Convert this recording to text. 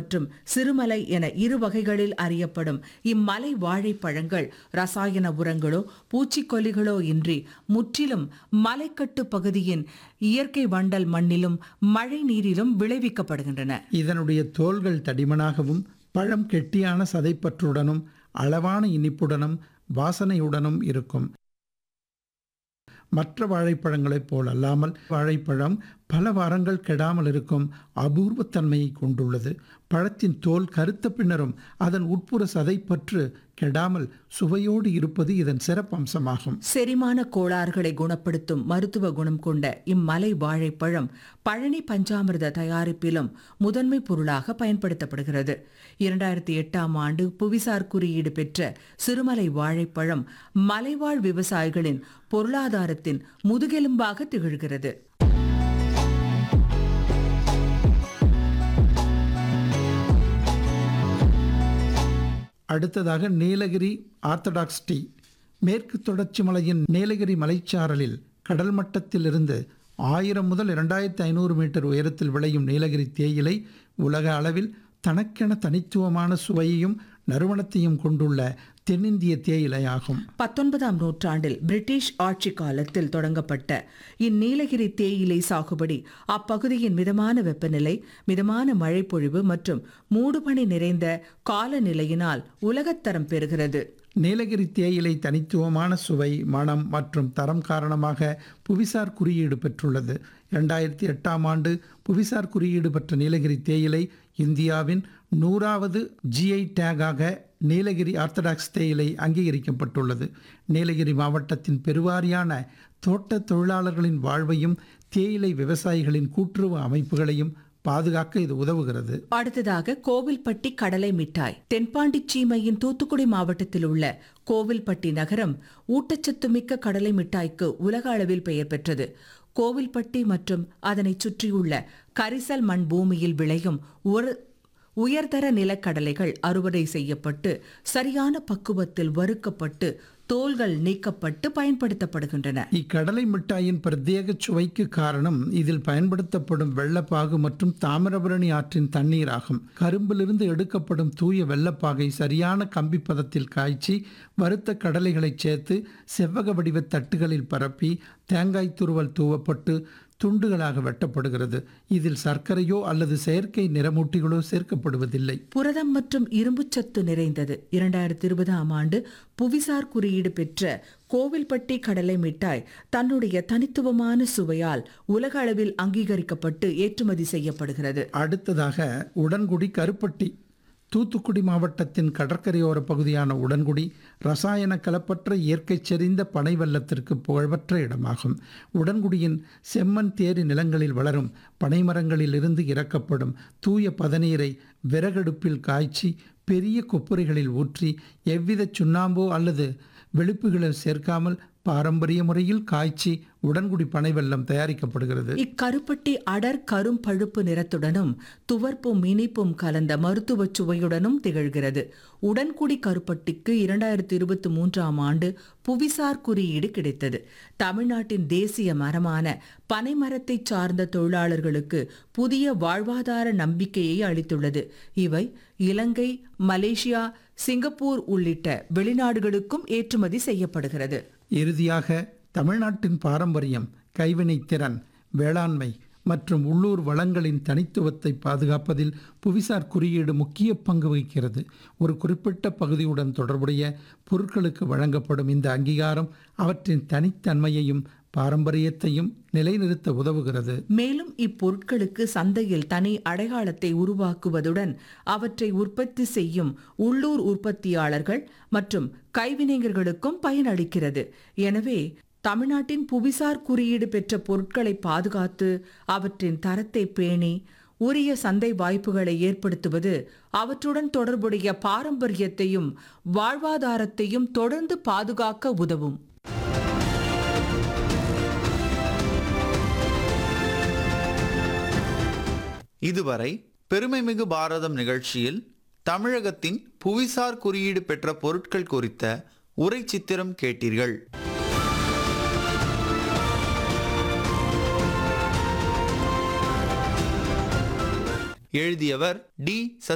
மற்றும் சிறுமலை என இரு வகைகளில் அறியப்படும் இம்மலை வாழைப்பழங்கள் ரசாயன உரங்களோ பூச்சிக்கொல்லிகளோ இன்றி முற்றிலும் மலைக்கட்டு பகுதியின் இயற்கை வண்டல் மண்ணிலும் மழை நீரிலும் விளைவிக்கப்படுகின்றன இதனுடைய தோல்கள் தடிமனாகவும் பழம் கெட்டியான சதைப்பற்றுடனும் அளவான இனிப்புடனும் வாசனையுடனும் இருக்கும் மற்ற வாழைப்பழங்களைப் போல் அல்லாமல் வாழைப்பழம் பல வாரங்கள் கெடாமல் இருக்கும் அபூர்வத்தன்மையை கொண்டுள்ளது பழத்தின் தோல் கருத்த பின்னரும் அதன் உட்புற சதைப்பற்று கெடாமல் சுவையோடு இருப்பது இதன் சிறப்பம்சமாகும் செரிமான கோளாறுகளை குணப்படுத்தும் மருத்துவ குணம் கொண்ட இம்மலை வாழைப்பழம் பழனி பஞ்சாமிர்த தயாரிப்பிலும் முதன்மை பொருளாக பயன்படுத்தப்படுகிறது இரண்டாயிரத்தி எட்டாம் ஆண்டு புவிசார் குறியீடு பெற்ற சிறுமலை வாழைப்பழம் மலைவாழ் விவசாயிகளின் பொருளாதாரத்தின் முதுகெலும்பாக திகழ்கிறது அடுத்ததாக நீலகிரி ஆர்த்தடாக்ஸ் டீ மேற்கு தொடர்ச்சி மலையின் நீலகிரி மலைச்சாரலில் கடல் மட்டத்திலிருந்து ஆயிரம் முதல் இரண்டாயிரத்தி ஐநூறு மீட்டர் உயரத்தில் விளையும் நீலகிரி தேயிலை உலக அளவில் தனக்கென தனித்துவமான சுவையையும் நறுமணத்தையும் கொண்டுள்ள தென்னிந்திய தேயிலை ஆகும் பத்தொன்பதாம் நூற்றாண்டில் பிரிட்டிஷ் ஆட்சி காலத்தில் தொடங்கப்பட்ட இந்நீலகிரி தேயிலை சாகுபடி அப்பகுதியின் மிதமான வெப்பநிலை மிதமான மழைப்பொழிவு மற்றும் மூடுபனி நிறைந்த காலநிலையினால் உலகத்தரம் பெறுகிறது நீலகிரி தேயிலை தனித்துவமான சுவை மணம் மற்றும் தரம் காரணமாக புவிசார் குறியீடு பெற்றுள்ளது இரண்டாயிரத்தி எட்டாம் ஆண்டு புவிசார் குறியீடு பெற்ற நீலகிரி தேயிலை இந்தியாவின் நூறாவது ஜிஐ டேகாக நீலகிரி ஆர்த்தடாக்ஸ் தேயிலை அங்கீகரிக்கப்பட்டுள்ளது நீலகிரி மாவட்டத்தின் பெருவாரியான தோட்ட தொழிலாளர்களின் வாழ்வையும் தேயிலை விவசாயிகளின் கூட்டுறவு அமைப்புகளையும் பாதுகாக்க இது உதவுகிறது அடுத்ததாக கோவில்பட்டி கடலை மிட்டாய் தென்பாண்டி சீமையின் தூத்துக்குடி மாவட்டத்தில் உள்ள கோவில்பட்டி நகரம் ஊட்டச்சத்து மிக்க கடலை மிட்டாய்க்கு உலக அளவில் பெயர் பெற்றது கோவில்பட்டி மற்றும் அதனைச் சுற்றியுள்ள கரிசல் மண் பூமியில் விளையும் ஒரு உயர்தர நிலக்கடலைகள் அறுவடை செய்யப்பட்டு சரியான பக்குவத்தில் வறுக்கப்பட்டு தோல்கள் நீக்கப்பட்டு பயன்படுத்தப்படுகின்றன இக்கடலை மிட்டாயின் பிரத்யேக சுவைக்கு காரணம் இதில் பயன்படுத்தப்படும் வெள்ளப்பாகு மற்றும் தாமிரபரணி ஆற்றின் தண்ணீர் ஆகும் கரும்பிலிருந்து எடுக்கப்படும் தூய வெள்ளப்பாகை சரியான கம்பி பதத்தில் காய்ச்சி வறுத்த கடலைகளை சேர்த்து செவ்வக வடிவ தட்டுகளில் பரப்பி தேங்காய் துருவல் தூவப்பட்டு துண்டுகளாக வெட்டப்படுகிறது இதில் சர்க்கரையோ அல்லது செயற்கை நிறமூட்டிகளோ சேர்க்கப்படுவதில்லை புரதம் மற்றும் இரும்புச்சத்து நிறைந்தது இரண்டாயிரத்தி இருபதாம் ஆண்டு புவிசார் குறியீடு பெற்ற கோவில்பட்டி கடலை மிட்டாய் தன்னுடைய தனித்துவமான சுவையால் உலக அளவில் அங்கீகரிக்கப்பட்டு ஏற்றுமதி செய்யப்படுகிறது அடுத்ததாக உடன்குடி கருப்பட்டி தூத்துக்குடி மாவட்டத்தின் கடற்கரையோர பகுதியான உடன்குடி ரசாயன கலப்பற்ற இயற்கை செறிந்த பனை வெள்ளத்திற்கு புகழ்பெற்ற இடமாகும் உடன்குடியின் செம்மண் தேரி நிலங்களில் வளரும் பனைமரங்களில் இருந்து இறக்கப்படும் தூய பதநீரை விறகடுப்பில் காய்ச்சி பெரிய கொப்புரைகளில் ஊற்றி எவ்வித சுண்ணாம்போ அல்லது வெளுப்புகளை சேர்க்காமல் பாரம்பரிய முறையில் காய்ச்சி உடன்குடி பனை வெல்லம் தயாரிக்கப்படுகிறது இக்கருப்பட்டி அடர் கரும் பழுப்பு நிறத்துடனும் துவர்ப்பும் இனிப்பும் கலந்த மருத்துவ சுவையுடனும் திகழ்கிறது உடன்குடி கருப்பட்டிக்கு இரண்டாயிரத்தி இருபத்தி மூன்றாம் ஆண்டு புவிசார் குறியீடு கிடைத்தது தமிழ்நாட்டின் தேசிய மரமான பனைமரத்தை சார்ந்த தொழிலாளர்களுக்கு புதிய வாழ்வாதார நம்பிக்கையை அளித்துள்ளது இவை இலங்கை மலேசியா சிங்கப்பூர் உள்ளிட்ட வெளிநாடுகளுக்கும் ஏற்றுமதி செய்யப்படுகிறது இறுதியாக தமிழ்நாட்டின் பாரம்பரியம் கைவினைத் திறன் வேளாண்மை மற்றும் உள்ளூர் வளங்களின் தனித்துவத்தை பாதுகாப்பதில் புவிசார் குறியீடு முக்கிய பங்கு வகிக்கிறது ஒரு குறிப்பிட்ட பகுதியுடன் தொடர்புடைய பொருட்களுக்கு வழங்கப்படும் இந்த அங்கீகாரம் அவற்றின் தனித்தன்மையையும் பாரம்பரியத்தையும் நிலைநிறுத்த உதவுகிறது மேலும் இப்பொருட்களுக்கு சந்தையில் தனி அடையாளத்தை உருவாக்குவதுடன் அவற்றை உற்பத்தி செய்யும் உள்ளூர் உற்பத்தியாளர்கள் மற்றும் கைவினைஞர்களுக்கும் பயனளிக்கிறது எனவே தமிழ்நாட்டின் புவிசார் குறியீடு பெற்ற பொருட்களை பாதுகாத்து அவற்றின் தரத்தை பேணி உரிய சந்தை வாய்ப்புகளை ஏற்படுத்துவது அவற்றுடன் தொடர்புடைய பாரம்பரியத்தையும் வாழ்வாதாரத்தையும் தொடர்ந்து பாதுகாக்க உதவும் இதுவரை பெருமைமிகு பாரதம் நிகழ்ச்சியில் தமிழகத்தின் புவிசார் குறியீடு பெற்ற பொருட்கள் குறித்த உரை சித்திரம் கேட்டீர்கள் எழுதியவர் டி